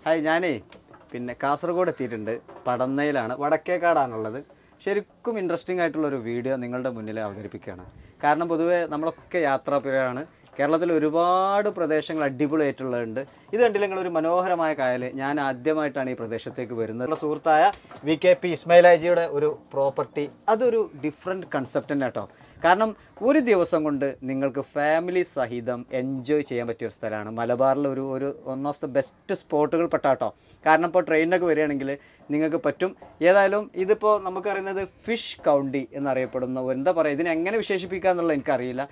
Hi ഞാനേ പിന്നെ കാസർഗോഡ് എത്തിയിട്ടുണ്ട് പടന്നയിലാണ് വടക്കേക്കാടാണുള്ളത് ശരിക്കും ഇൻട്രസ്റ്റിംഗ് ആയിട്ടുള്ള ഒരു വീഡിയോ നിങ്ങളുടെ മുന്നിൽ അവതരിപ്പിക്കുകയാണ് കാരണം പൊതുവേ നമ്മളൊക്കെ യാത്രാപ്രിയരാണ് കേരളത്തിൽ ഒരുപാട് പ്രദേശങ്ങൾ അടിപൊളിയായിട്ടുള്ളതുണ്ട് ഇത് കണ്ടില്ല നിങ്ങളൊരു മനോഹരമായ കായൽ ഞാൻ ആദ്യമായിട്ടാണ് ഈ പ്രദേശത്തേക്ക് വരുന്നത് നമ്മുടെ സുഹൃത്തായ വി കെ പി ഇസ്മൈലാജിയുടെ ഒരു പ്രോപ്പർട്ടി അതൊരു ഡിഫറെൻറ്റ് കൺസെപ്റ്റ് തന്നെ കേട്ടോ കാരണം ഒരു ദിവസം കൊണ്ട് നിങ്ങൾക്ക് ഫാമിലി സഹിതം എൻജോയ് ചെയ്യാൻ പറ്റിയ ഒരു സ്ഥലമാണ് മലബാറിലെ ഒരു ഒരു വൺ ഓഫ് ദ ബെസ്റ്റ് സ്പോട്ടുകൾ പെട്ടാട്ടോ കാരണം ഇപ്പോൾ ട്രെയിനിനൊക്കെ വരികയാണെങ്കിൽ നിങ്ങൾക്ക് പറ്റും ഏതായാലും ഇതിപ്പോൾ നമുക്കറിയുന്നത് ഫിഷ് കൗണ്ടി എന്നറിയപ്പെടുന്ന എന്താ പറയുക ഇതിനെ എങ്ങനെ വിശേഷിപ്പിക്കുക എന്നുള്ളത് എനിക്കറിയില്ല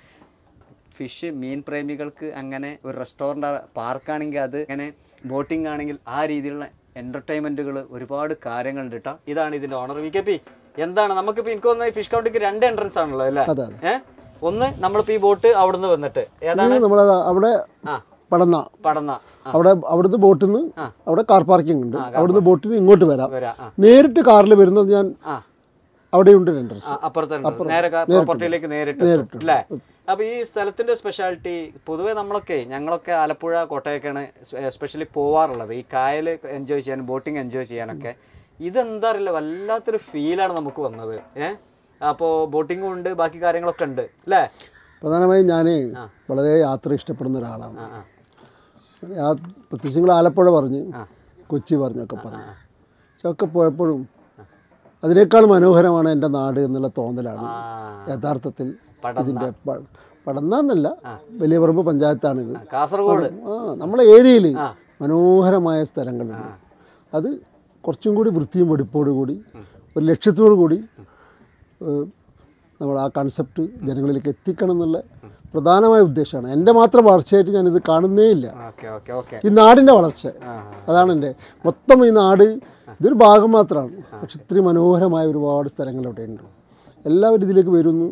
ഫിഷ് മീൻ പ്രേമികൾക്ക് അങ്ങനെ ഒരു റെസ്റ്റോറൻ്റ് പാർക്കാണെങ്കിൽ അത് അങ്ങനെ ബോട്ടിംഗ് ആണെങ്കിൽ ആ രീതിയിലുള്ള എൻ്റർടൈൻമെൻറ്റുകൾ ഒരുപാട് കാര്യങ്ങളുണ്ട് കേട്ടോ ഇതാണ് ഇതിൻ്റെ ഓണർ വി കെ പി എന്താണ് നമുക്കിപ്പോൾ എനിക്ക് തോന്നുന്നത് ഫിഷ് കൗണ്ടിക്ക് രണ്ട് എൻട്രൻസ് ആണല്ലോ അല്ലേ അതെ അതെ ഏഹ് ഒന്ന് നമ്മളിപ്പോൾ ഈ ബോട്ട് അവിടുന്ന് വന്നിട്ട് ഏതാണ് നമ്മൾ അവിടെ ആ പടന്ന പടന്ന ആ അവിടെ അവിടുന്ന് ബോട്ടിൽ നിന്ന് ആ. അവിടെ കാർ പാർക്കിംഗ് ഉണ്ട് അവിടുന്ന് ബോട്ടിൽ നിന്ന് ഇങ്ങോട്ട് വരാം വരാം ആ നേരിട്ട് കാറിൽ വരുന്നത് ഞാൻ ആ അവിടെയുണ്ട് എൻട്രൻസ് ആ, അപ്പുറത്തുണ്ട് നേരെ പ്രോപ്പർട്ടിയിലേക്ക് നേരിട്ട് എത്തും. അല്ലേ അപ്പൊ ഈ സ്ഥലത്തിന്റെ സ്പെഷ്യാലിറ്റി പൊതുവെ നമ്മളൊക്കെ ഞങ്ങളൊക്കെ ആലപ്പുഴ കോട്ടയൊക്കെയാണ് എസ്പെഷ്യലി പോവാറുള്ളത് ഈ കായൽ എൻജോയ് ചെയ്യാൻ ബോട്ടിംഗ് എൻജോയ് ചെയ്യാനൊക്കെ ഇതെന്താ അറിയില്ല വല്ലാത്തൊരു ഫീലാണ് നമുക്ക് വന്നത് ഏഹ് അപ്പോൾ ബോട്ടിങ്ങും ഉണ്ട് ബാക്കി കാര്യങ്ങളൊക്കെ ഉണ്ട് അല്ലേ പ്രധാനമായും ഞാൻ വളരെ യാത്ര ഇഷ്ടപ്പെടുന്ന ഒരാളാണ് ആ ആ യാ- പ്രത്യേകിച്ച് നിങ്ങൾ ആലപ്പുഴ പറഞ്ഞ് കൊച്ചി പറഞ്ഞൊക്കെ പറഞ്ഞു പക്ഷെ ഒക്കെ പോയപ്പോഴും അതിനേക്കാൾ മനോഹരമാണ് എൻ്റെ നാട് എന്നുള്ള തോന്നലാണ് ആ യഥാർത്ഥത്തിൽ പടന്ന. ഇതിൻ്റെ പ- പടന്നന്നല്ല വലിയ പറമ്പ് പഞ്ചായത്താണിത് കാസർഗോഡ് ആ നമ്മളെ ഏരിയയിൽ മനോഹരമായ സ്ഥലങ്ങളുണ്ട് അത് കുറച്ചും കൂടി വൃത്തിയും വെടിപ്പോടു കൂടി ഒരു ലക്ഷ്യത്തോടു കൂടി ഏഹ്, നമ്മൾ ആ കൺസെപ്റ്റ് ജനങ്ങളിലേക്ക് എത്തിക്കണം എന്നുള്ള പ്രധാനമായ ഉദ്ദേശമാണ് എൻ്റെ മാത്രം വളർച്ചയായിട്ട് ഞാനിത് കാണുന്നേ ഇല്ല ഓക്കെ ഓക്കെ ഓക്കെ ഈ നാടിൻ്റെ വളർച്ച ആ അതാണ് എൻ്റെ മൊത്തം ഈ നാട് ഇതൊരു ഭാഗം മാത്രമാണ് പക്ഷെ ഇത്രയും മനോഹരമായ ഒരുപാട് സ്ഥലങ്ങൾ അവിടെ ഉണ്ട് എല്ലാവരും ഇതിലേക്ക് വരുന്നു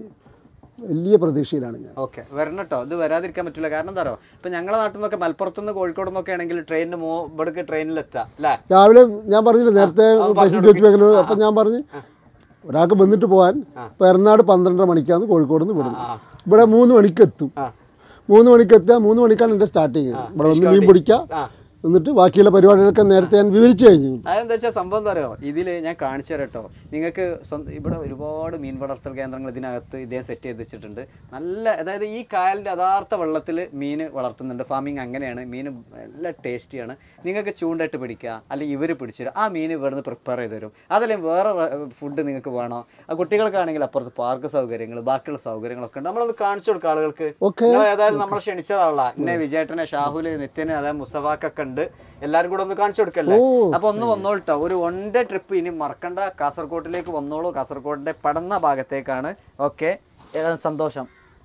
വലിയ പ്രതീക്ഷയിലാണ് ഞാൻ ഓക്കെ വരണം കേട്ടോ ഇത് വരാതിരിക്കാൻ പറ്റില്ല കാരണം എന്താ പറയുക ഇപ്പൊ ഞങ്ങളുടെ നാട്ടിൽ നിന്നൊക്കെ മലപ്പുറത്ത് നിന്ന് കോഴിക്കോട് നിന്നൊക്കെ ആണെങ്കിൽ ട്രെയിനിന് മോ ഇവിടേക്ക് ട്രെയിനിൽ എത്താം അല്ലേ രാവിലെ ഞാൻ പറഞ്ഞില്ല നേരത്തെ പൈസ ചോദിച്ചു വെക്കുന്നത് അപ്പം ഞാൻ പറഞ്ഞു ഒരാൾക്ക് വന്നിട്ട് പോകാൻ ഇപ്പോൾ എറണാട് പന്ത്രണ്ടര മണിക്കാണ് കോഴിക്കോട് നിന്ന് വിടുന്നത് ഇവിടെ മൂന്ന് മണിക്ക് എത്തും ആ. മൂന്ന് മണിക്ക് എത്തുക മൂന്ന് മണിക്കാണ് എൻ്റെ സ്റ്റാർട്ട് ചെയ്യുന്നത് ഇവിടെ വന്ന് മീൻ പിടിക്കുക ആ എന്നിട്ട് ബാക്കിയുള്ള പരിപാടികളൊക്കെ നേരത്തെ ഞാൻ വിവരിച്ചു കഴിഞ്ഞു അതെന്താ വെച്ചാൽ സംഭവം എന്താ പറയുക ഇതിൽ ഞാൻ കാണിച്ചു തരാം കേട്ടോ നിങ്ങൾക്ക് സ്വന്തം ഇവിടെ ഒരുപാട് മീൻ വളർത്തൽ കേന്ദ്രങ്ങൾ ഇതിനകത്ത് ഇദ്ദേഹം സെറ്റ് ചെയ്ത് വെച്ചിട്ടുണ്ട് നല്ല അതായത് ഈ കായലിൻ്റെ യഥാർത്ഥ വെള്ളത്തിൽ മീൻ വളർത്തുന്നുണ്ട് ഫാമിങ് അങ്ങനെയാണ് മീൻ നല്ല ടേസ്റ്റിയാണ് നിങ്ങൾക്ക് ചൂണ്ടയിട്ട് പിടിക്കുക അല്ലെങ്കിൽ ഇവർ പിടിച്ചു തരും ആ മീൻ ഇവിടുന്ന് പ്രിപ്പയർ ചെയ്ത് തരും അതല്ലെങ്കിൽ വേറെ ഫുഡ് നിങ്ങൾക്ക് വേണോ ആ കുട്ടികൾക്കാണെങ്കിൽ അപ്പുറത്ത് പാർക്ക് സൗകര്യങ്ങൾ ബാക്കിയുള്ള സൗകര്യങ്ങളൊക്കെ ഉണ്ട് നമ്മളൊന്ന് കാണിച്ചു കൊടുക്കുക ആളുകൾക്ക് ഓക്കെ നിങ്ങൾ ഏതായാലും നമ്മളെ ക്ഷണിച്ചതാണല്ലോ എന്നെ വിജയേട്ടനെ ഷാഹുല് നിത്യന് അതായത് മുസഫാക്കൊക്കെ ഉണ്ട് എല്ലാരും കൂടെ ഒന്ന് കാണിച്ചു കൊടുക്കല്ലേ അപ്പൊ ഒന്ന് വന്നോളട്ടോ ഒരു വൺ ഡേ ട്രിപ്പ് ഇനി മറക്കണ്ട കാസർഗോട്ടിലേക്ക് വന്നോളൂ കാസർഗോഡിന്റെ പടന്ന ഭാഗത്തേക്കാണ് ഓക്കെ സന്തോഷം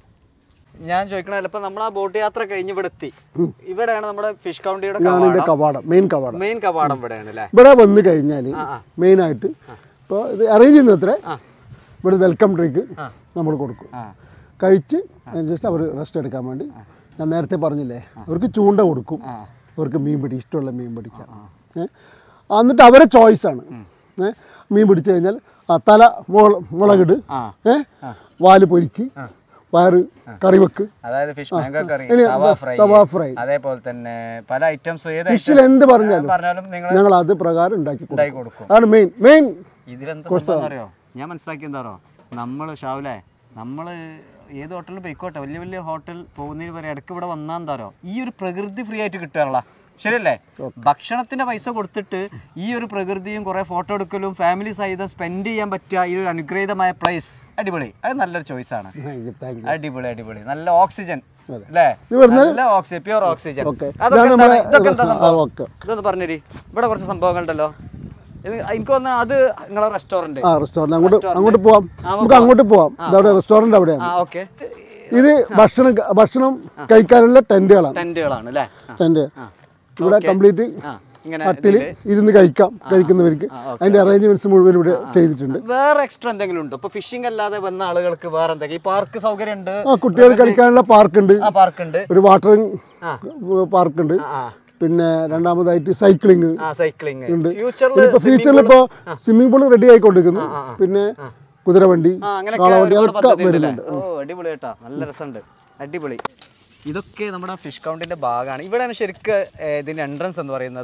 ഞാൻ ചോദിക്കണ ഇപ്പൊ നമ്മൾ ആ ബോട്ട് യാത്ര കഴിഞ്ഞ് ഇവിടെ എത്തി ഇവിടെയാണ് നമ്മുടെ ഫിഷ് കൗണ്ടിയുടെ ഇതാണ് എൻ്റെ കവാടം മെയിൻ കവാടം മെയിൻ കവാടം ഇവിടെയാണ് അല്ലേ ഇവിടെ വന്നു കഴിഞ്ഞാൽ മെയിനായിട്ട് ഇപ്പോൾ ഇത് അറേഞ്ച് ചെയ്യുന്ന അത്ര ഇവിടെ വെൽക്കം ഡ്രിങ്ക് നമ്മൾ കൊടുക്കും ആ കഴിച്ച് അതിന് ശേഷം അവർ റെസ്റ്റ് എടുക്കാൻ വേണ്ടി ഞാൻ നേരത്തെ പറഞ്ഞില്ലേ അവർക്ക് ചൂണ്ട കൊടുക്കും അവർക്ക് മീൻ പിടി ഇഷ്ടമുള്ള മീൻ പിടിക്കാം ഏ എന്നിട്ട് അവരെ ചോയ്സാണ് ഏ മീൻ പിടിച്ചു കഴിഞ്ഞാൽ ആ തല മുള മുളകിട് ആ. ഏ വാല് പൊരിക്ക് വയറ് കറിവെക്ക് അതായത് ഫിഷ് മാംഗോ കറി ഇനി തവ ഫ്രൈ തവ ഫ്രൈ അതേപോലെ തന്നെ പല ഐറ്റംസ് ഏത് ഫിഷിൽ എന്ത് പറഞ്ഞാലും പറഞ്ഞാലും നിങ്ങൾ ഞങ്ങൾ അത് പ്രകാരം ഉണ്ടാക്കി ഉണ്ടാക്കി കൊടുക്കും കൊടുക്കും അതാണ് മെയിൻ മെയിൻ ഇതിലെന്താ സംഭവം അറിയോ ഞാൻ മനസ്സിലാക്കി എന്താ അറിയോ നമ്മൾ ഷാവിലെ നമ്മൾ ഏത് ഹോട്ടലിൽ പോയിക്കോട്ടെ വലിയ വലിയ ഹോട്ടൽ പോകുന്നതിന് വരെ ഇടയ്ക്ക് ഇവിടെ വന്നാൽ എന്താ അറിയോ ഈ ഒരു പ്രകൃതി ഫ്രീ ആയിട്ട് കിട്ടാറുള്ള ശരിയല്ലേ ഭക്ഷണത്തിന്റെ പൈസ കൊടുത്തിട്ട് ഈ ഒരു പ്രകൃതിയും കുറെ ഫോട്ടോ എടുക്കലും ഫാമിലി സഹിതം സ്പെൻഡ് ചെയ്യാൻ പറ്റിയ ഈ ഒരു അനുഗ്രഹീതമായ പ്ലേസ് അടിപൊളി അത് നല്ലൊരു ചോയ്സ് ആണ് താങ്ക് യു താങ്ക് യു അടിപൊളി അടിപൊളി നല്ല ഓക്സിജൻ അല്ലേ ഇത് വരുന്നത് നല്ല ഓക്സിജൻ പ്യൂർ ഓക്സിജൻ ഓക്കെ അതൊക്കെ ഇതാണ് എന്താണ്? നമ്മളെ ഇതൊക്കെ എന്താ ആ സംഭവം ഓക്കെ ഇതൊന്ന് പറഞ്ഞേരി ഇവിടെ കുറച്ച് സംഭവങ്ങളുണ്ടല്ലോ ഇത് എനിക്ക് തോന്നുന്നു അത് നിങ്ങളെ റെസ്റ്റോറന്റ് ആ റെസ്റ്റോറൻറ്റ് അങ്ങോട്ട് അങ്ങോട്ട് പോവാം നമുക്ക് അങ്ങോട്ട് പോവാം ഇതവിടെ റെസ്റ്റോറൻറ്റ് അവിടെയാണ് ആ ഓക്കെ ഇത് ഭക്ഷണം ഭക്ഷണം കഴിക്കാനുള്ള ടെൻറ്റുകളാണ് ടെന്റുകളാണ് അല്ലേ ആ, ടെൻറ്റ് ഇവിടെ കംപ്ലീറ്റ് ആ ഇങ്ങനെ ഹട്ടിൽ ഇരുന്ന് കഴിക്കാം കഴിക്കുന്നവർക്ക് അതിൻ്റെ അറേഞ്ച്മെൻറ്റ്സ് മുഴുവൻ ഇവിടെ ചെയ്തിട്ടുണ്ട് വേറെ എക്സ്ട്രാ എന്തെങ്കിലും ഉണ്ടോ ഇപ്പൊ ഫിഷിംഗ് അല്ലാതെ വന്ന ആളുകൾക്ക് വേറെ എന്തെങ്കിലും ഈ പാർക്ക് സൗകര്യം ഉണ്ട് ആ കുട്ടികൾ കളിക്കാനുള്ള പാർക്കുണ്ട് ആ പാർക്ക് ഉണ്ട് ഒരു വാട്ടറിങ് പാർക്കുണ്ട് ആ പിന്നെ രണ്ടാമതായിട്ട് സൈക്ലിങ് ആ സൈക്ലിംഗ് ഉണ്ട് ഫ്യൂച്ചറിൽ ഇനിയിപ്പോൾ ഫ്യൂച്ചറിൽ ഇപ്പോൾ സ്വിമ്മിംഗ് പൂൾ റെഡി ആയിക്കൊണ്ടിരിക്കുന്നു പിന്നെ കുതിരവണ്ടി ആ അങ്ങനെ കാളവണ്ടി അതൊക്കെ വരുന്നുണ്ട് ഓ അടിപൊളി കേട്ടാ നല്ല രസമുണ്ട് അടിപൊളി ഇതൊക്കെ നമ്മുടെ ഫിഷ് കൗണ്ടിന്റെ ഭാഗമാണ് ഇവിടെയാണ് ശരിക്ക് ഏ, ഇതിന്റെ എൻട്രൻസ് എന്ന് പറയുന്നത്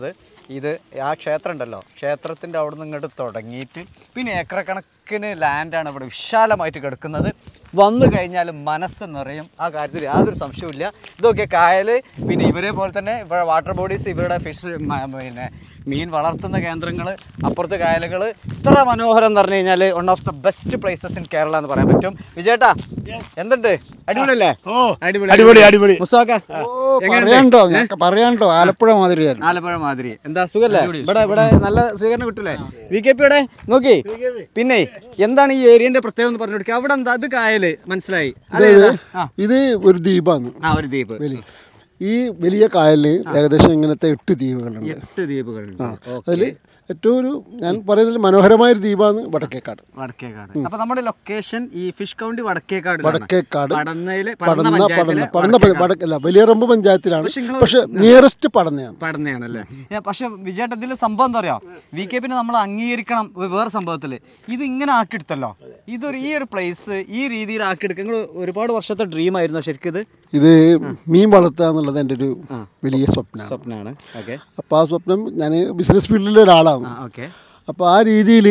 ഇത് ആ ക്ഷേത്രം ഉണ്ടല്ലോ ക്ഷേത്രത്തിൻ്റെ അവിടെ നിന്ന് ഇങ്ങോട്ട് തുടങ്ങിയിട്ട് പിന്നെ ഏക്കറക്കണക്കിന് ലാൻഡാണ് ഇവിടെ വിശാലമായിട്ട് കിടക്കുന്നത് വന്നു കഴിഞ്ഞാൽ മനസ്സ് നിറയും ആ കാര്യത്തിൽ യാതൊരു സംശയവുമില്ല ഇതൊക്കെ കായൽ പിന്നെ ഇവരെ പോലെ തന്നെ ഇവിടെ വാട്ടർ ബോഡീസ് ഇവരുടെ ഫിഷ് പിന്നെ മീൻ വളർത്തുന്ന കേന്ദ്രങ്ങൾ അപ്പുറത്ത് കായലുകൾ ഇത്ര മനോഹരം എന്ന് പറഞ്ഞു കഴിഞ്ഞാൽ one of the best places in Kerala എന്ന് പറയാൻ പറ്റും വിജയേട്ടാ എന്തുണ്ട് അടിപൊളിയല്ലേ ഓ അടിപൊളി അടിപൊളി അടിപൊളി മുസാക്ക പറയാണ്ടോ ഞങ്ങൾക്ക് പറയാണ്ടോ ആലപ്പുഴ മാതിരിയായിരുന്നു ആലപ്പുഴ മാതിരി എന്താ സുഖല്ലേ ഇവിടെ ഇവിടെ നല്ല സ്വീകരണം കിട്ടൂലേ വി കെ പിയുടെ നോക്കി പിന്നെ എന്താണ് ഈ ഏരിയന്റെ പ്രത്യേകത എന്ന് പറഞ്ഞു കൊടുക്കുക അവിടെ എന്താ ഇത് കായല് മനസ്സിലായി അതെ ആ ഇത് ഒരു ദ്വീപാണ് ആ ഒരു ദ്വീപ് വലിയ ഈ വലിയ കായലിൽ ഏകദേശം ഇങ്ങനത്തെ എട്ട് ദ്വീപുകളുണ്ട് എട്ട് ദ്വീപുകളുണ്ട് അതിൽ ഏറ്റവും ഒരു ഞാൻ പറയുന്നതിൽ മനോഹരമായ ഒരു ദ്വീപാണ് വടക്കേക്കാട് വടക്കേക്കാട് അപ്പൊ നമ്മുടെ ലൊക്കേഷൻ ഈ ഫിഷ് കൗണ്ടി വടക്കേക്കാട് വടക്കേക്കാട് പടന്നയില് പടന്ന പടന്ന പടന്ന പഞ്ചായത്തിലെ പടന്ന പ- വടക്ക് അല്ല വലിയറമ്പ് പഞ്ചായത്തിലാണ് പക്ഷെ നിങ്ങള് പക്ഷെ നിയറസ്റ്റ് പടന്നയാണ് പടന്നയാണല്ലേ ഏ, പക്ഷെ വിജയേട്ട ഇതിൽ സംഭവം എന്താ പറയാ വി കെ പിന്നെ നമ്മൾ അംഗീകരിക്കണം വേ- വേറെ സംഭവത്തിൽ ഇത് ഇങ്ങനെ ആക്കിയെടുത്തല്ലോ ഇതൊരു ഈ ഒരു പ്ലേസ് ഈ രീതിയിൽ ആക്കിയെടുക്കുക നിങ്ങൾ ഒരുപാട് വർഷത്തെ ഡ്രീം ആയിരുന്നു ശരിക്കും ഇത് ഇത് മീൻ വളർത്തുക എന്നുള്ളത് എൻ്റെ ഒരു വലിയ സ്വപ്നമാണ് സ്വപ്നമാണ് ഓക്കെ അപ്പോൾ ആ സ്വപ്നം ഞാൻ ബിസിനസ് ഫീൽഡിലെ ഒരാളാണ് ആ ഓക്കെ അപ്പോൾ ആ രീതിയിൽ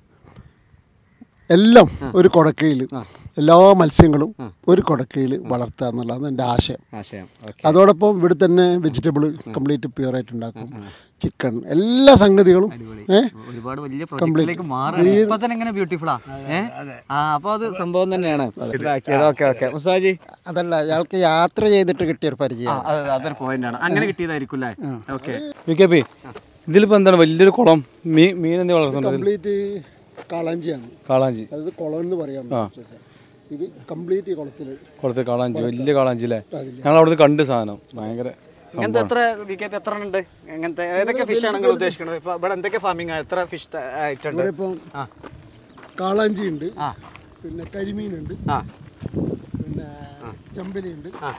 എല്ലാം ഒരു കൊടക്കയിൽ എല്ലാ മത്സ്യങ്ങളും ഒരു കൊടക്കയിൽ വളർത്തുക എന്നുള്ളതാണ് എൻ്റെ ആശയം ആശയം ഓക്കെ അതോടൊപ്പം ഇവിടെ തന്നെ വെജിറ്റബിൾ കംപ്ലീറ്റ് പ്യുവർ ആയിട്ട് ഉണ്ടാക്കും ചിക്കൻ എല്ലാ സംഗതികളും ഏഹ് ഒരുപാട് വലിയ പ്രൊജക്റ്റിലേക്ക് മാറുകയാണ് ഇപ്പൊ തന്നെ ഇങ്ങനെ ബ്യൂട്ടിഫുള്ളാ ഏഹ് ആ അപ്പൊ അത് സംഭവം തന്നെയാണ് ഓക്കെ ഓക്കെ മുസാജി അതല്ല അയാൾക്ക് യാത്ര ചെയ്തിട്ട് കിട്ടിയൊരു ആ, പരിചയം അത് അതൊരു പോയിന്റ് ആണ് അങ്ങനെ കിട്ടിയതായിരിക്കും അല്ലേ ഓക്കെ വി കെ പി ഇതിലിപ്പോൾ എന്താണ് വലിയൊരു കുളം മീൻ മീൻ എന്തെങ്കിലും വളർത്തുന്നത് കംപ്ലീറ്റ് കാളാഞ്ചിയാണ് കാളാഞ്ചി അതായത് കുളം എന്ന് പറയാൻ ഇത് കംപ്ലീറ്റ് ഈ കുളത്തിൽ കുറച്ച് കാളാഞ്ചി വലിയ കാളാഞ്ചി അല്ലേ ഞങ്ങൾ അവിടുന്ന് കണ്ട് സാധനം ഭയങ്കര ഇങ്ങനത്തെ എത്ര വി കെ പി എത്ര ഉണ്ട് എങ്ങനത്തെ ഏതൊക്കെ ഫിഷ് ആണ് നിങ്ങൾ ഉദ്ദേശിക്കുന്നത് ഇപ്പൊ ഇവിടെ എന്തൊക്കെ ഫാമിംഗ് എത്ര ഫിഷ് ആയിട്ടുണ്ട് ഇവിടെ ഇപ്പം ആ കാളാഞ്ചി ഉണ്ട് ആ പിന്നെ കരിമീനുണ്ട് ആ പിന്നെ ചെമ്പലിയുണ്ട് ആ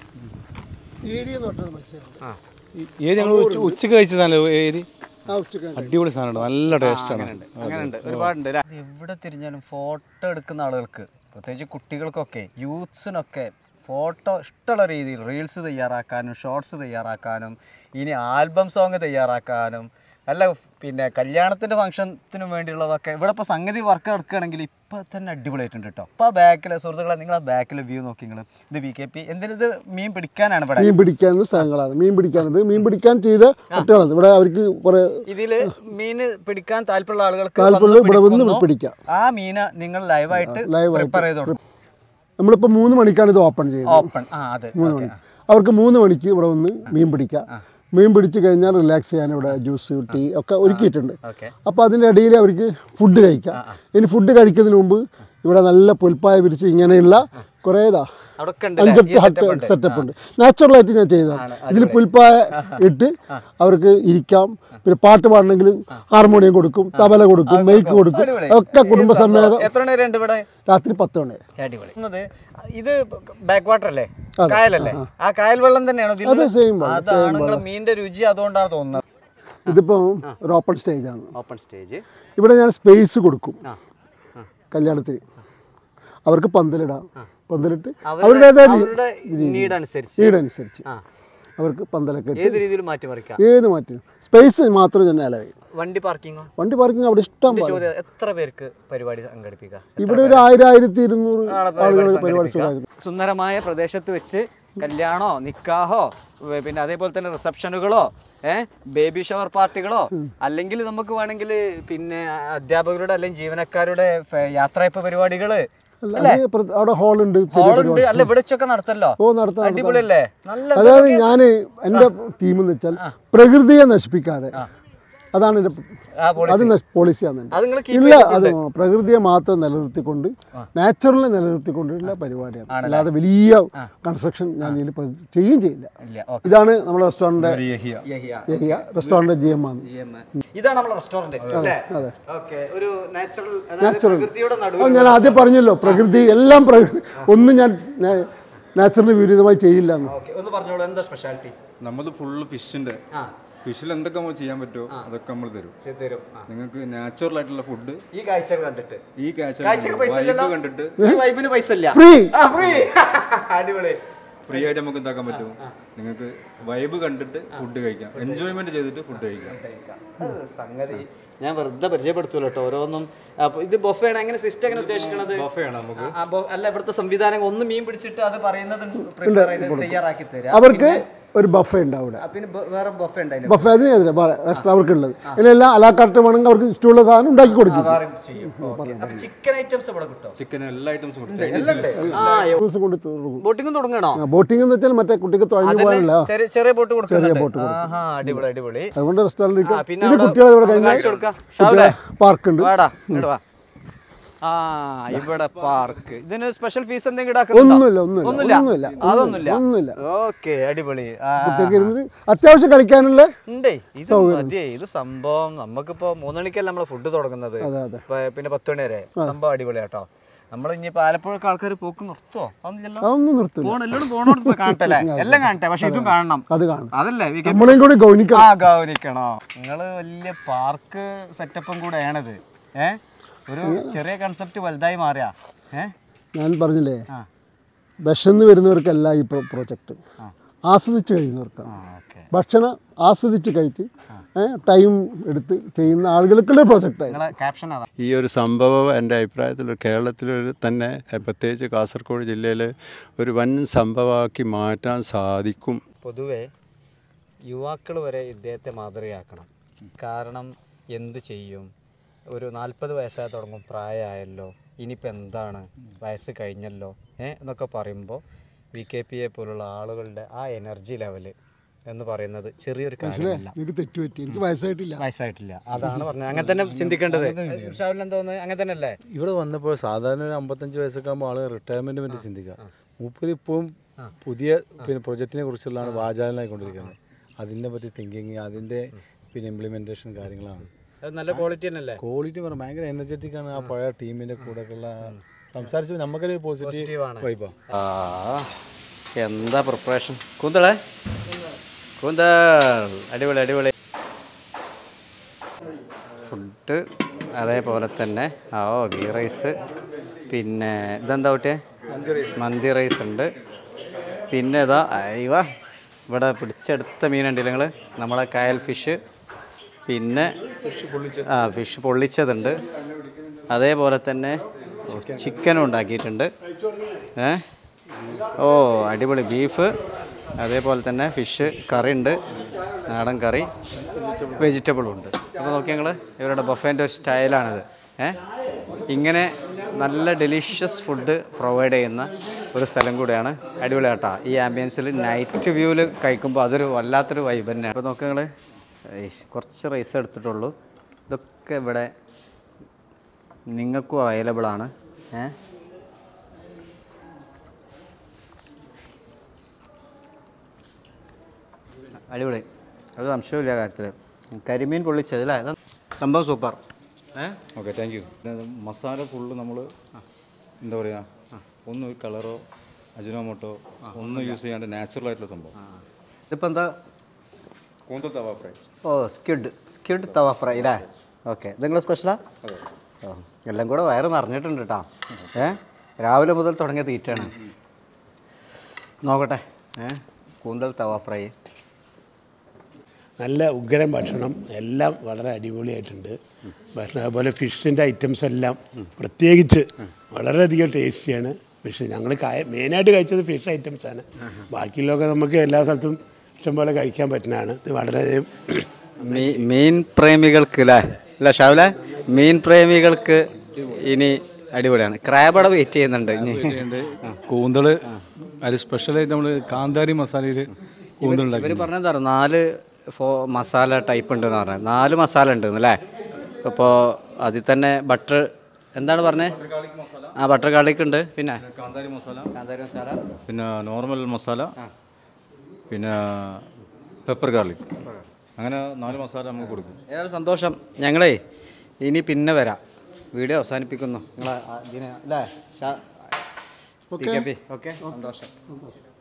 ഏരിയ എന്ന് പറഞ്ഞ മത്സ്യമുണ്ട് ആ ഏത് ഞങ്ങൾ ഉച്ചക്ക് കഴിച്ച സാധനം ഏത് ആ ഉച്ചക്ക് അടിപൊളി സാധനമാണ് നല്ല ടേസ്റ്റാണ് അങ്ങനെയുണ്ട് ഒരുപാടുണ്ട് ല്ലേ? എവിടെ തിരിഞ്ഞാലും ഫോട്ടോ എടുക്കുന്ന ആളുകൾക്ക് പ്രത്യേകിച്ച് കുട്ടികൾക്കൊക്കെ യൂത്ത്സിനൊക്കെ ഫോട്ടോ ഇഷ്ടമുള്ള രീതിയിൽ റീൽസ് തയ്യാറാക്കാനും ഷോർട്സ് തയ്യാറാക്കാനും ഇനി ആൽബം സോങ് തയ്യാറാക്കാനും അല്ല പിന്നെ കല്യാണത്തിൻ്റെ ഫംഗ്ഷനത്തിനും വേണ്ടിയുള്ളതൊക്കെ ഇവിടെ ഇപ്പോൾ സംഗതി വർക്ക് നടക്കുകയാണെങ്കിൽ ഇപ്പോൾ തന്നെ അടിപൊളിയായിട്ടുണ്ട് കേട്ടോ ഇപ്പോൾ ആ ബാക്കിൽ സുഹൃത്തുക്കളെ നിങ്ങൾ ആ ബാക്കിൽ വ്യൂ നോക്കി നിങ്ങൾ ഇത് വി കെ പി എന്തിനും ഇത് മീൻ പിടിക്കാനാണ് ഇവിടെ മീൻ പിടിക്കാവുന്ന സ്ഥലങ്ങളാണ് മീൻ പിടിക്കാനത് മീൻ പിടിക്കാൻ ചെയ്ത കുട്ടികളാണ് ഇവിടെ അവർക്ക് കുറെ ഇതില് മീന് പിടിക്കാൻ താല്പര്യമുള്ള ആളുകൾക്ക് താല്പര്യമുള്ള വന്ന് ഇവിടെ വന്ന് പിടിക്കുന്നു. പിടിക്കാം. ആ മീന നിങ്ങൾ ലൈവായിട്ട് ലൈവായിട്ട് പ്രിപ്പയർ ചെയ്ത് കൊടുക്കും നമ്മളിപ്പോൾ മൂന്ന് മണിക്കാണ് ഇത് ഓപ്പൺ ചെയ്യുന്നത് ഓപ്പൺ ആ അതെ മൂന്ന് മണി അവർക്ക് മൂന്ന് മണിക്ക് ഇവിടെ വന്ന് മീൻ പിടിക്കാം മീൻ പിടിച്ച് കഴിഞ്ഞാൽ റിലാക്സ് ചെയ്യാൻ ഇവിടെ ജ്യൂസ് ടീ ഒക്കെ ഒരുക്കിയിട്ടുണ്ട് ഓക്കെ അപ്പോൾ അതിൻ്റെ ഇടയിൽ അവർക്ക് ഫുഡ് കഴിക്കാം ഇനി ഫുഡ് കഴിക്കുന്നതിന് മുമ്പ് ഇവിടെ നല്ല പുൽപ്പായ വിരിച്ച് ഇങ്ങനെയുള്ള കുറേ ഇതാ അവിടെ ഒക്കെ ഉണ്ട് അഞ്ചെട്ട് ഹട്ട് സെറ്റപ്പ് ഉണ്ട് നാച്ചുറലായിട്ട് ഞാൻ ചെയ്തതാണ് ഇതിൽ പുൽപ്പായ ഇട്ട് അവർക്ക് ഇരിക്കാം പിന്നെ പാട്ട് പാടണമെങ്കിൽ ഹാർമോണിയം കൊടുക്കും തബല കൊടുക്കും മെയ്ക്ക് കൊടുക്കും ഒക്കെ കുടുംബസമേതം എത്ര മണി വരെ ഉണ്ട് ഇവിടെ രാത്രി പത്ത് മണി വരെ. അടിപൊളി എന്നത് ഇത് ബാക്ക് വാട്ടർ അല്ലേ കായലല്ലേ ആ കായൽ വെള്ളം തന്നെയാണോ ഇതിൽ അത് same വെള്ളം, അതാണ് നിങ്ങൾ മീനിന്റെ രുചി അതുകൊണ്ടാണ് തോന്നുന്നത് ഇതിപ്പം ഒരു ഓപ്പൺ സ്റ്റേജാണ് ഓപ്പൺ സ്റ്റേജ് ഇവിടെ ഞാൻ സ്പേസ് കൊടുക്കും കല്യാണത്തിന് അവർക്ക് പന്തലിടാം പന്തലിട്ട് അവരുടേതായ അവരുടെ നീഡ് അനുസരിച്ച് വീടനുസരിച്ച് ആ അവർക്ക് പന്തലൊക്കെ ഇട്ട് ഏത് രീതിയിൽ മാറ്റി മറിക്കാം ഏത് മാറ്റി സ്പേസ് മാത്രം ഞാൻ അലവ് ചെയ്യും വണ്ടി പാർക്കിങ്ങോ വണ്ടി പാർക്കിംഗ് അവിടെ ഇഷ്ടം പോലെ ചോദ്യം എത്ര പേർക്ക് പരിപാടി സംഘടിപ്പിക്കാം ഇവിടെ ഒരു ആയിരം ആയിരത്തി ഇരുന്നൂറ് ആളുകൾ പരിപാടി സുഖമായിരുന്നു സുന്ദരമായ പ്രദേശത്ത് വെച്ച് കല്യാണോ നിക്കാഹോ വേ- പിന്നെ അതേപോലെ തന്നെ റിസപ്ഷനുകളോ ഏഹ് ബേബി ഷവർ പാർട്ടികളോ അല്ലെങ്കിൽ നമുക്ക് വേണമെങ്കിൽ പിന്നെ അധ്യാപകരുടെ അല്ലെങ്കിൽ ജീവനക്കാരുടെ ഫ- യാത്രയപ്പ് പരിപാടികള് അല്ല അത് പ്ര- അവിടെ ഹാളുണ്ട് ഹാളുണ്ട് അല്ല ഇവിടെ വെച്ചൊക്കെ നടത്തല്ലോ ഓ നടത്താം അടിപൊളിയല്ലേ നല്ല അതായത് ഞാൻ എൻ്റെ ടീം എന്ന് വെച്ചാൽ പ്രകൃതിയെ നശിപ്പിക്കാതെ അതാണ് എൻ്റെ ആ അത് പോളിസിയാണ് എൻ്റെ അത് നിങ്ങൾ ഇല്ല അത് പ്രകൃതിയെ മാത്രം നിലനിർത്തിക്കൊണ്ട് നാച്ചുറലിനെ നിലനിർത്തിക്കൊണ്ടുള്ള പരിപാടിയാണ് അല്ലാതെ വലിയ കൺസ്ട്രക്ഷൻ ഞാൻ ഇതിൽ പ- ചെയ്യുകയും ചെയ്യില്ല ഇല്ല ഓക്കെ ഇതാണ് നമ്മുടെ റെസ്റ്റോറൻറ്റ് റെസ്റ്റോറൻറ്റ് ജി എം ആണ് ഇതാണ് നമ്മുടെ റെസ്റ്റോറന്റ് അല്ലേ അതെ. ഓക്കെ ഒരു നാച്ചുറൽ പ്രകൃതിയുടെ അത് നടുവ് ഞാൻ ആദ്യം പറഞ്ഞല്ലോ പ്രകൃതി എല്ലാം പ്രകൃതി ഒന്നും ഞാൻ നാച്ചുറലിന് വിപരീതമായി ചെയ്യില്ല എന്ന് ഓക്കെ ഒന്ന് പറഞ്ഞോളൂ എന്താ സ്പെഷ്യാലിറ്റി നമ്മൾ ഫുള്ള് ഫിഷിന്റെ ആ ഫിഷിൽ എന്തൊക്കെ നമ്മൾ ചെയ്യാൻ പറ്റുമോ അതൊക്കെ നമ്മൾ തരും ചെയ്ത് തരും ആ. നിങ്ങൾക്ക് നാച്ചുറൽ ആയിട്ടുള്ള ഫുഡ് ഈ കാഴ്ചകൾ കണ്ടിട്ട് ഈ കാഴ്ച കാഴ്ചക്ക് പൈസ വൈബ് ഇല്ലല്ലോ? കണ്ടിട്ട് ഈ വൈബിന് പൈസ ഇല്ല ഫ്രീ ആ ഫ്രീ അടിപൊളി ഫ്രീ ആയിട്ട് നമുക്ക് എന്താക്കാൻ പറ്റും നിങ്ങൾക്ക് വൈബ് കണ്ടിട്ട് ഫുഡ് കഴിക്കാം എൻജോയ്മെന്റ് ചെയ്തിട്ട് ഫുഡ് കഴിക്കാം അത് സംഗതി ഞാൻ വെറുതെ പരിചയപ്പെടുത്തൂല കേട്ടോ ഓരോന്നും അപ്പൊ ഇത് ബൊഫയാണ് എങ്ങനെ സിസ്റ്റം എങ്ങനെ ഉദ്ദേശിക്കണത് ബഫയാണ് നമുക്ക് ആ, ബൊ- അല്ല ഇവിടുത്തെ സംവിധാനം ഒന്ന് മീൻ പിടിച്ചിട്ട് അത് പറയുന്നത് prepare ചെയ്ത് തയ്യാറാക്കി തരാം അവർക്ക് ഒരു ബഫേ ഉണ്ട് അവിടെ ആ, പിന്നെ ബ- വേറെ ബൊഫ ഉണ്ട് ബഫേ അതിന് എതിരെ എക്സ്ട്രാ അവർക്ക് ഉള്ളത് ഇതിലെല്ലാം അലാക്കാർട്ട് വേണമെങ്കിൽ അവർക്ക് ഇഷ്ടമുള്ള സാധനം ഉണ്ടാക്കി കൊടുക്കും ചിക്കൻ ഐറ്റംസ് ഇവിടെ കിട്ടും ചിക്കൻ എല്ലാ ഐറ്റംസും കൊടുത്തു ചൈനീസ് ആ ദിവസം കൊണ്ട് തീർക്കും ബോട്ടിംഗ് തുടങ്ങണോ ബോട്ടിംഗ് എന്ന് വെച്ചാൽ മറ്റേ കുട്ടിക്ക് തുഴഞ്ഞു പോകാനല്ല ചെറിയ ചെറിയ ബോട്ട് കൊടുക്കുന്നുണ്ട് ആഹാ അടിപൊളി അടിപൊളി അതുകൊണ്ട് റെസ്റ്റോറൻറ്റിലേക്ക് ആ, പിന്നെ പിന്നെ അവിടെ കുട്ടികളെ ഇവിടെ നമുക്ക് കഴിഞ്ഞാൽ കാണിച്ചു കൊടുക്കാം. ഷാവുലേ? പാർക്കുണ്ട് വാടാ ഇങ്ങട് വാ ആ ഇവിടെ പാർക്ക് ഇതിന് സ്പെഷ്യൽ ഫീസ് എന്തെങ്കിലും ഒന്നുമില്ല ഒന്നുമില്ല ഒന്നുമില്ല അതൊന്നുമില്ല ഒന്നുമില്ല ഓക്കെ അടിപൊളി ആ കുട്ടികൾക്ക് ഇരുന്നിട്ട് അത്യാവശ്യം കളിക്കാനുള്ള ഉണ്ടേ ഇത് മതിയേ ഇത് സംഭവം നമുക്കിപ്പോ മൂന്ന് മണിക്കല്ല നമ്മള് ഫുഡ് തുടങ്ങുന്നത് അതെ അതെ ഇപ്പൊ പിന്നെ പത്ത് മണി വരെ സംഭവം അടിപൊളിയാട്ടോ നമ്മൾ ഇനിയിപ്പോ ആലപ്പുഴക്ക് ആൾക്കാർ പോക്ക് നിർത്തുവോ അതൊന്നുമില്ലല്ലോ അതൊന്നും നിർത്തില്ല പോണ എല്ലാവരും പോണോട് പോയി കാണട്ടെ എല്ലാം കാണട്ടെ പക്ഷെ ഇതും കാണണം അത് കാണും അതല്ലേ വി- നമ്മളെയും കൂടി ഗൗനിക്കണം ആ ഗൗനിക്കണോ നിങ്ങള് വലിയ പാർക്ക് സെറ്റപ്പും കൂടെ ആണത് ഏ ഒരു ചെറിയ കൺസെപ്റ്റ് വലുതായി മാറിയാ ഏ ഞാൻ പറഞ്ഞില്ലേ ആ. വിശന്ന് വരുന്നവർക്കല്ല ഈ പ്രോജക്റ്റ് ആസ്വദിച്ച് കഴിയുന്നവർക്കാണ് ഓക്കെ ഭക്ഷണം ആസ്വദിച്ച് കഴിച്ച് ടൈം എടുത്ത് ചെയ്യുന്ന ആളുകൾക്കുള്ള പ്രോജക്റ്റായി നിങ്ങളെ ക്യാപ്ഷൻ അതാ ഈ ഒരു സംഭവം എൻ്റെ അഭിപ്രായത്തിൽ കേരളത്തിലൊരു തന്നെ എഹ്, പ്രത്യേകിച്ച് കാസർഗോഡ് ജില്ലയിൽ ഒരു വൻ സംഭവമാക്കി മാറ്റാൻ സാധിക്കും പൊതുവെ യുവാക്കൾ വരെ ഇദ്ദേഹത്തെ മാതൃകയാക്കണം കാരണം എന്ത് ചെയ്യും ഒരു നാൽപ്പത് വയസ്സായി തുടങ്ങും പ്രായമായല്ലോ ഇനിയിപ്പോൾ എന്താണ് വയസ്സ് കഴിഞ്ഞല്ലോ ഏ എന്നൊക്കെ പറയുമ്പോൾ വി കെ പി എ പോലുള്ള ആളുകളുടെ ആ എനർജി ലെവൽ എന്ന് പറയുന്നത് ചെറിയൊരു കാര്യമല്ല എനിക്ക് തെറ്റുപറ്റി എനിക്ക് വയസ്സായിട്ടില്ല വയസ്സായിട്ടില്ല അതാണ് പറഞ്ഞത് അങ്ങനെ തന്നെ ചിന്തിക്കേണ്ടത് ഷാവിൽ എന്താ തോന്നുന്നത് അങ്ങനെ തന്നെ അല്ലേ ഇവിടെ വന്നപ്പോൾ സാധാരണ ഒരു അമ്പത്തഞ്ച് വയസ്സൊക്കെ ആകുമ്പോൾ ആള് റിട്ടയർമെൻറ്റ് വേണ്ടി ചിന്തിക്കുക മൂപ്പര് ഇപ്പം പുതിയ പിന്നെ പ്രൊജക്റ്റിനെ കുറിച്ചുള്ളതാണ് വാചാലനായിക്കൊണ്ടിരിക്കുന്നത് അതിനെ പറ്റി തിങ്കിങ് അതിൻ്റെ പിന്നെ ഇംപ്ലിമെൻറ്റേഷൻ കാര്യങ്ങളാണ് അത് നല്ല ക്വാളിറ്റി തന്നെയല്ലേ ക്വാളിറ്റി പറഞ്ഞാൽ ഭയങ്കര എനർജറ്റിക് ആണ് ആ പഴയ ടീമിൻ്റെ കൂടെ ഉള്ള സംസാരിച്ച് നമുക്കൊരു പോസിറ്റീവ് വൈബാണ് ആ എന്താ പ്രിപ്പറേഷൻ കൂന്തളേ കൂന്തൾ അടിപൊളി അടിപൊളി ഫുഡ് അതേപോലെ തന്നെ ആ ഓ ഗീ റൈസ് പിന്നെ ഇതെന്താ കുട്ടിയെ മന്തി റൈസ് ഉണ്ട് പിന്നെ ഇതാ അയവ ഇവിടെ പിടിച്ചെടുത്ത മീനുണ്ടല്ലോ നിങ്ങൾ നമ്മളെ കായൽ ഫിഷ് പിന്നെ ആ ഫിഷ് പൊള്ളിച്ചതുണ്ട് അതേപോലെ തന്നെ ചിക്കനും ഉണ്ടാക്കിയിട്ടുണ്ട് ഏ ഓ അടിപൊളി ബീഫ് അതേപോലെ തന്നെ ഫിഷ് കറി ഉണ്ട് നാടൻ കറി വെജിറ്റബിളും ഉണ്ട് അപ്പോൾ നോക്കി ഞങ്ങൾ ഇവരുടെ ബൊഫേൻ്റെ ഒരു സ്റ്റൈലാണിത് ഏ ഇങ്ങനെ നല്ല ഡെലിഷ്യസ് ഫുഡ് പ്രൊവൈഡ് ചെയ്യുന്ന ഒരു സ്ഥലം കൂടിയാണ് അടിപൊളി കേട്ടോ ഈ ആംബിയൻസിൽ നൈറ്റ് വ്യൂവിൽ കഴിക്കുമ്പോൾ അതൊരു വല്ലാത്തൊരു വൈബ് തന്നെയാണ് അപ്പോൾ നോക്കുക നിങ്ങൾ കുറച്ച് റൈസ് എടുത്തിട്ടുള്ളൂ ഇതൊക്കെ ഇവിടെ നിങ്ങൾക്കും അവൈലബിൾ ആണ് ഏ അടിപൊളി ഒരു സംശയമില്ല കാര്യത്തിൽ കരിമീൻ പൊള്ളിച്ചത് അല്ലേ അത് സംഭവം സൂപ്പർ ഏ okay thank you masala full നമ്മൾ എന്താ പറയുക ഒന്നും ഒരു കളറോ അജിനോമോട്ടോ ഒന്നും യൂസ് ചെയ്യാണ്ട് നാച്ചുറൽ ആയിട്ടുള്ള സംഭവം ഇതിപ്പോൾ എന്താ കൂന്തൽ തവ ഫ്രൈ ഓ സ്കിഡ് സ്കിഡ് തവ ഫ്രൈ അല്ലേ ഓക്കെ ഇത് നിങ്ങൾ സ്പെഷ്യലാ ഓ എല്ലാം കൂടെ വയറ് നിറഞ്ഞിട്ടുണ്ട് കേട്ടോ ഏ രാവിലെ മുതൽ തുടങ്ങിയ തീറ്റാണ് നോക്കട്ടെ ഏ കൂന്തൽ തവ ഫ്രൈ നല്ല ഉഗ്രം ഭക്ഷണം എല്ലാം വളരെ അടിപൊളിയായിട്ടുണ്ട് ഭക്ഷണം അതുപോലെ ഫിഷിൻ്റെ ഐറ്റംസ് എല്ലാം പ്രത്യേകിച്ച് വളരെയധികം ടേസ്റ്റിയാണ് ഫിഷ് ഞങ്ങൾ മെയിനായിട്ട് കഴിച്ചത് ഫിഷ് ഐറ്റംസ് ആണ് ബാക്കിയുള്ളതൊക്കെ നമുക്ക് എല്ലാ സ്ഥലത്തും ഇഷ്ടംപോലെ കഴിക്കാൻ പറ്റുന്നതാണ് ഇത് വളരെ മീ- മീൻ പ്രേമികൾക്ക് അല്ലേ അല്ല ഷാവിലെ മീൻ പ്രേമികൾക്ക് ഇനി അടിപൊളിയാണ് ക്രാബട വെയിറ്റ് ചെയ്യുന്നുണ്ട് ഇനി കൂന്തള് അത് സ്പെഷ്യലായിട്ട് നമ്മൾ കാന്താരി മസാലയിൽ കൂന്തൽ ഉണ്ടാക്കി ഇവർ പറഞ്ഞെന്താ നാല് ഫോ മസാല ടൈപ്പ് ഉണ്ടെന്ന് പറഞ്ഞത് നാല് മസാല ഉണ്ട് അല്ലേ അപ്പോൾ അതിൽ തന്നെ ബട്ടർ എന്താണ് പറഞ്ഞത് ആ ബട്ടർ ഗാർലിക് ഉണ്ട് പിന്നെ കാന്താരി മസാല കാന്താരി മസാല പിന്നെ നോർമൽ മസാല പിന്നെ പെപ്പർ ഗാർലിക് അങ്ങനെ നാല് മസാല നമുക്ക് കൊടുക്കും ഏതായാലും സന്തോഷം ഞങ്ങളേ ഇനി പിന്നെ വരാം വീഡിയോ അവസാനിപ്പിക്കുന്നു നിങ്ങൾ ഇതിന് അല്ലേ ഓക്കെ സന്തോഷം